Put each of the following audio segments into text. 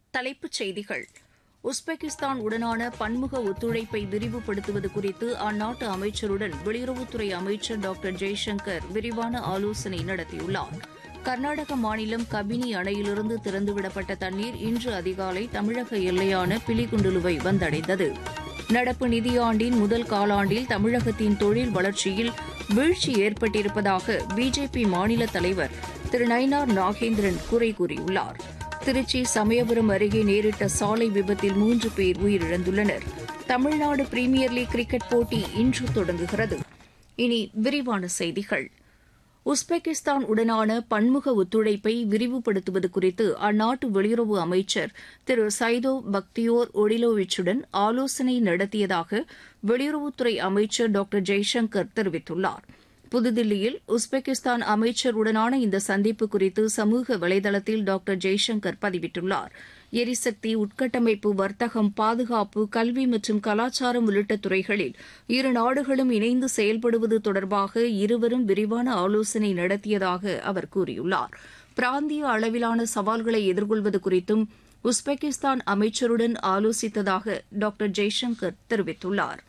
தலைப்புச் செய்திகள் உஸ்பெகிஸ்தான் உடனான பன்முக ஒத்துழைப்பை விரிவுபடுத்துவது குறித்து அந்நாட்டு அமைச்சருடன் வெளியுறவுத்துறை அமைச்சர் டாக்டர் ஜெய்சங்கர் விரிவான ஆலோசனை நடத்தியுள்ளார் கர்நாடக மாநிலம் கபினி அணையிலிருந்து திறந்துவிடப்பட்ட தண்ணீர் இன்று அதிகாலை தமிழக எல்லையான பிலிகுண்டுலுவை வந்தடைந்தது நடப்பு நிதியாண்டின் முதல் காலாண்டில் தமிழகத்தின் தொழில் வளர்ச்சியில் வீழ்ச்சி ஏற்பட்டிருப்பதாக பிஜேபி மாநில தலைவர் திரு நயினார் நாகேந்திரன் குறை கூறியுள்ளார் திருச்சி சமயபுரம் அருகே நேரிட்ட சாலை விபத்தில் மூன்று பேர் உயிரிழந்துள்ளனர் தமிழ்நாடு பிரீமியர் லீக் கிரிக்கெட் போட்டி இன்று தொடங்குகிறது இனி விரிவான செய்திகள் உஸ்பெகிஸ்தான் உடனான பன்முக ஒத்துழைப்பை விரிவுபடுத்துவது குறித்து அந்நாட்டு வெளியுறவு அமைச்சர் திரு சைதோ பக்தியோர் ஒடிலோவிச்சுடன் ஆலோசனை நடத்தியதாக வெளியுறவுத்துறை அமைச்சர் டாக்டர் ஜெய்சங்கர் தெரிவித்துள்ளார் புதுதில்லியில் உஸ்பெகிஸ்தான் அமைச்சருடனான இந்த சந்திப்பு குறித்து சமூக வலைதளத்தில் டாக்டர் ஜெய்சங்கர் பதிவிட்டுள்ளார் எரிசக்தி உட்கட்டமைப்பு வர்த்தகம் பாதுகாப்பு கல்வி மற்றும் கலாச்சாரம் உள்ளிட்ட துறைகளில் இரு நாடுகளும் இணைந்து செயல்படுவது தொடர்பாக இருவரும் விரிவான ஆலோசனை நடத்தியதாக அவர் கூறியுள்ளார் பிராந்திய அளவிலான சவால்களை எதிர்கொள்வது குறித்தும் உஸ்பெகிஸ்தான் அமைச்சருடன் ஆலோசித்ததாக டாக்டர் ஜெய்சங்கர் தெரிவித்துள்ளார்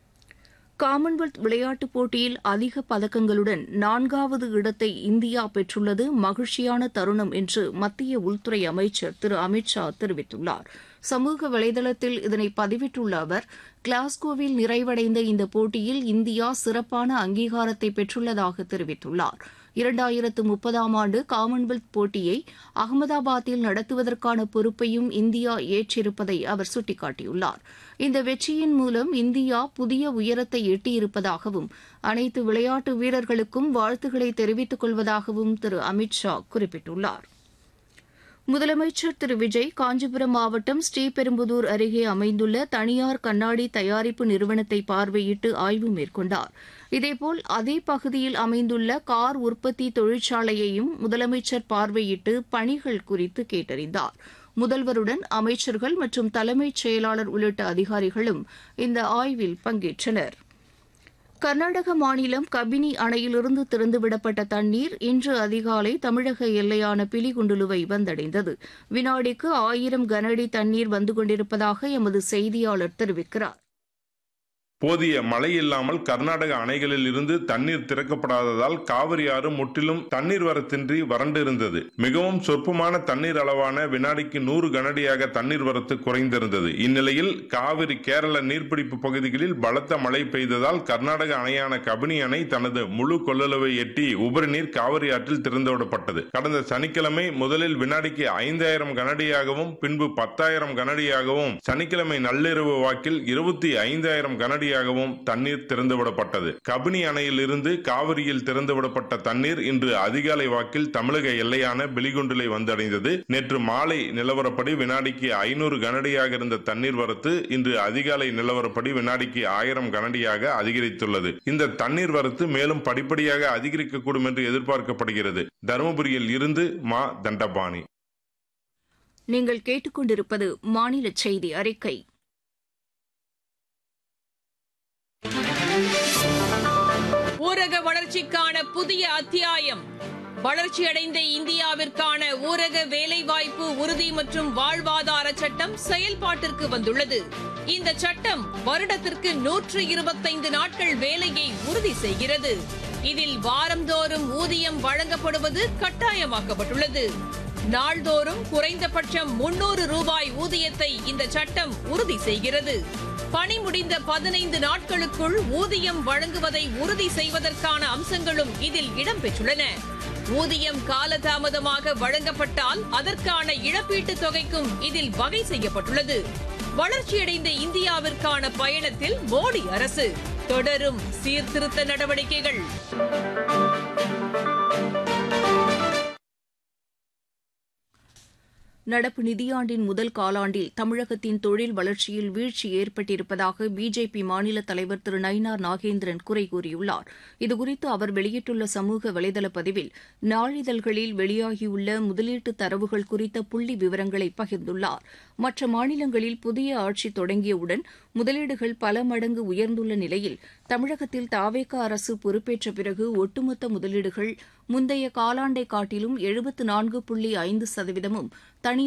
காமன்வெல்த் விளையாட்டுப் போட்டியில் அதிக பதக்கங்களுடன் நான்காவது இடத்தை இந்தியா பெற்றுள்ளது மகிழ்ச்சியான தருணம் என்று மத்திய உள்துறை அமைச்சர் திரு அமித் ஷா தெரிவித்துள்ளார் சமூக வலைதளத்தில் இதனை பதிவிட்டுள்ள அவர் கிளாஸ்கோவில் நிறைவடைந்த இந்த போட்டியில் இந்தியா சிறப்பான அங்கீகாரத்தை பெற்றுள்ளதாக தெரிவித்துள்ளார் இரண்டாயிரத்து முப்பதாம் ஆண்டு காமன்வெல்த் போட்டியை அகமதாபாத்தில் நடத்துவதற்கான பொறுப்பையும் இந்தியா ஏற்றிருப்பதை அவர் சுட்டிக்காட்டியுள்ளார் இந்த வெற்றியின் மூலம் இந்தியா புதிய உயரத்தை எட்டியிருப்பதாகவும் அனைத்து விளையாட்டு வீரர்களுக்கும் வாழ்த்துக்களை தெரிவித்துக் கொள்வதாகவும் திரு அமித் ஷா குறிப்பிட்டுள்ளார் முதலமைச்சர் திரு விஜய் காஞ்சிபுரம் மாவட்டம் ஸ்ரீபெரும்புதூர் அருகே அமைந்துள்ள தனியார் கண்ணாடி தயாரிப்பு நிறுவனத்தை பார்வையிட்டு ஆய்வு மேற்கொண்டார் இதேபோல் அதே பகுதியில் அமைந்துள்ள கார் உற்பத்தி தொழிற்சாலையையும் முதலமைச்சர் பார்வையிட்டு பணிகள் குறித்து கேட்டறிந்தார் முதல்வருடன் அமைச்சர்கள் மற்றும் தலைமைச் செயலாளர் உள்ளிட்ட அதிகாரிகளும் இந்த ஆய்வில் பங்கேற்றனா் கர்நாடக மாநிலம் கபினி அணையிலிருந்து திறந்துவிடப்பட்ட தண்ணீர் இன்று அதிகாலை தமிழக எல்லையான பிலிகுண்டுலுவை வந்தடைந்தது வினாடிக்கு ஆயிரம் கனஅடி தண்ணீர் வந்து கொண்டிருப்பதாக எமது செய்தியாளர் தெரிவிக்கிறார் போதிய மழை இல்லாமல் கர்நாடக அணைகளில் இருந்து தண்ணீர் திறக்கப்படாததால் காவிரி ஆறு முற்றிலும் தண்ணீர் வரத்தின்றி வறண்டு இருந்தது மிகவும் சொற்பமான தண்ணீர் அளவான வினாடிக்கு நூறு கனடியாக தண்ணீர் வரத்து குறைந்திருந்தது இந்நிலையில் காவிரி கேரள நீர்பிடிப்பு பகுதிகளில் பலத்த மழை பெய்ததால் கர்நாடக அணையான கபினி அணை தனது முழு கொள்ளளவை எட்டி உபரி நீர் காவிரி ஆற்றில் திறந்துவிடப்பட்டது கடந்த சனிக்கிழமை முதலில் வினாடிக்கு ஐந்தாயிரம் கனடியாகவும் பின்பு பத்தாயிரம் கனடியாகவும் சனிக்கிழமை நள்ளிரவு வாக்கில் இருபத்தி ஐந்தாயிரம் கனடி உடனடியாகவும் தண்ணீர் திறந்துவிடப்பட்டது கபினி அணையில் இருந்து காவிரியில் திறந்துவிடப்பட்ட தண்ணீர் இன்று அதிகாலை வாக்கில் தமிழக எல்லையான பிலிகுண்டிலை வந்தடைந்தது நேற்று மாலை நிலவரப்படி வினாடிக்கு ஐநூறு கனடியாக இருந்த தண்ணீர் வரத்து இன்று அதிகாலை நிலவரப்படி வினாடிக்கு ஆயிரம் கனடியாக அதிகரித்துள்ளது இந்த தண்ணீர் வரத்து மேலும் படிப்படியாக அதிகரிக்கக்கூடும் என்று எதிர்பார்க்கப்படுகிறது தருமபுரியில் இருந்து மா தண்டபாணி நீங்கள் கேட்டுக்கொண்டிருப்பது மாநில செய்தி அறிக்கை ஊரக வளர்ச்சிக்கான புதிய அத்தியாயம் வளர்ச்சியடைந்த இந்தியாவிற்கான ஊரக வேலைவாய்ப்பு உறுதி மற்றும் வாழ்வாதார சட்டம் செயல்பாட்டிற்கு வந்துள்ளது இந்த சட்டம் வருடத்திற்கு நூற்று இருபத்தைந்து நாட்கள் வேலையை உறுதி செய்கிறது இதில் வாரந்தோறும் ஊதியம் வழங்கப்படுவது கட்டாயமாக்கப்பட்டுள்ளது நாள்தோறும் குறைந்தபட்சம் முன்னூறு ரூபாய் ஊதியத்தை இந்த சட்டம் உறுதி செய்கிறது பணி முடிந்த பதினைந்து நாட்களுக்குள் ஊதியம் வழங்குவதை உறுதி செய்வதற்கான அம்சங்களும் இதில் இடம்பெற்றுள்ளன ஊதியம் காலதாமதமாக வழங்கப்பட்டால் அதற்கான இழப்பீட்டுத் தொகைக்கும் இதில் வகை செய்யப்பட்டுள்ளது வளர்ச்சியடைந்த இந்தியாவிற்கான பயணத்தில் மோடி அரசு தொடரும் சீர்திருத்த நடவடிக்கைகள் நடப்பு நிதியாண்டின் முதல் காலாண்டில் தமிழகத்தின் தொழில் வளர்ச்சியில் வீழ்ச்சி ஏற்பட்டிருப்பதாக பிஜேபி மாநில தலைவர் திரு நயினார் நாகேந்திரன் குறை கூறியுள்ளார் இதுகுறித்து அவர் வெளியிட்டுள்ள சமூக வலைதள பதிவில் நாளிதழ்களில் வெளியாகியுள்ள முதலீட்டு தரவுகள் குறித்த புள்ளி விவரங்களை பகிர்ந்துள்ளார் மற்ற மாநிலங்களில் புதிய ஆட்சி தொடங்கியவுடன் முதலீடுகள் பல மடங்கு உயர்ந்துள்ள நிலையில் தமிழகத்தில் தாவேக அரசு பொறுப்பேற்ற பிறகு ஒட்டுமொத்த முதலீடுகள் முந்தைய காலாண்டை காட்டிலும் எழுபத்து நான்கு புள்ளி ஐந்து சதவீதமும் தனி